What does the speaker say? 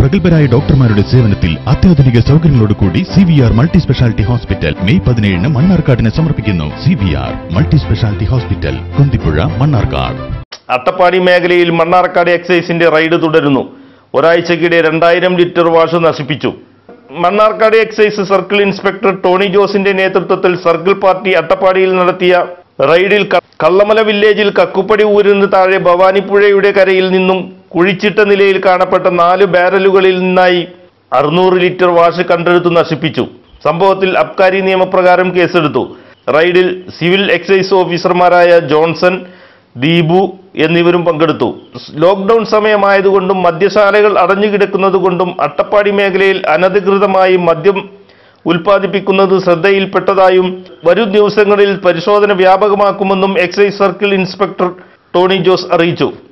പ്രഗത്ഭരായ ഡോക്ടർമാരുടെ സേവനത്തിൽ അത്യാധുനിക സൗകര്യങ്ങളോട് കൂടി C V R multi speciality hospital May പതിനേഴിന് മണ്ണാർക്കാടിന് സമർപ്പിക്കുന്നു C V R multi speciality hospital Kunthipuzha Mannarkkad Attappadi മേഖലയിൽ മണ്ണാർക്കാട് എക്സൈസിന്റെ റെയ്ഡ് തുടരുന്നു ഒരാഴ്ചക്കിടെ രണ്ടായിരം ലിറ്റർ വാഷ് നശിപ്പിച്ചു Mannarkkad excise circle inspector Tony ജോസിന്റെ നേതൃത്വത്തിൽ സർക്കിൾ പാർട്ടി അട്ടപ്പാടിയിൽ നടത്തിയ റെയ്ഡിൽ ക- കള്ളമല വില്ലേജിൽ കക്കുപ്പടി ഊരിന് താഴെ ഭവാനിപ്പുഴയുടെ കരയിൽ നിന്നും കുഴിച്ചിട്ട നിലയിൽ കാണപ്പെട്ട നാല് ബാരലുകളിൽ നിന്നായി അറുന്നൂറ് ലിറ്റർ വാഷ് കണ്ടെടുത്തു നശിപ്പിച്ചു സംഭവത്തിൽ അബ്കാരി നിയമപ്രകാരം കേസെടുത്തു റെയ്ഡിൽ സിവിൽ എക്സൈസ് ഓഫീസർമാരായ ജോൺസൺ ദീപു എന്നിവരും പങ്കെടുത്തു ലോക്ക്ഡൌൺ സമയമായതുകൊണ്ടും മദ്യശാലകൾ അടഞ്ഞുകിടക്കുന്നതുകൊണ്ടും അട്ടപ്പാടി മേഖലയിൽ അനധികൃതമായി മദ്യം ഉൽപ്പാദിപ്പിക്കുന്നത് ശ്രദ്ധയിൽപ്പെട്ടതായും വരും ദിവസങ്ങളിൽ പരിശോധന വ്യാപകമാക്കുമെന്നും excise circle inspector Tony Jose അറിയിച്ചു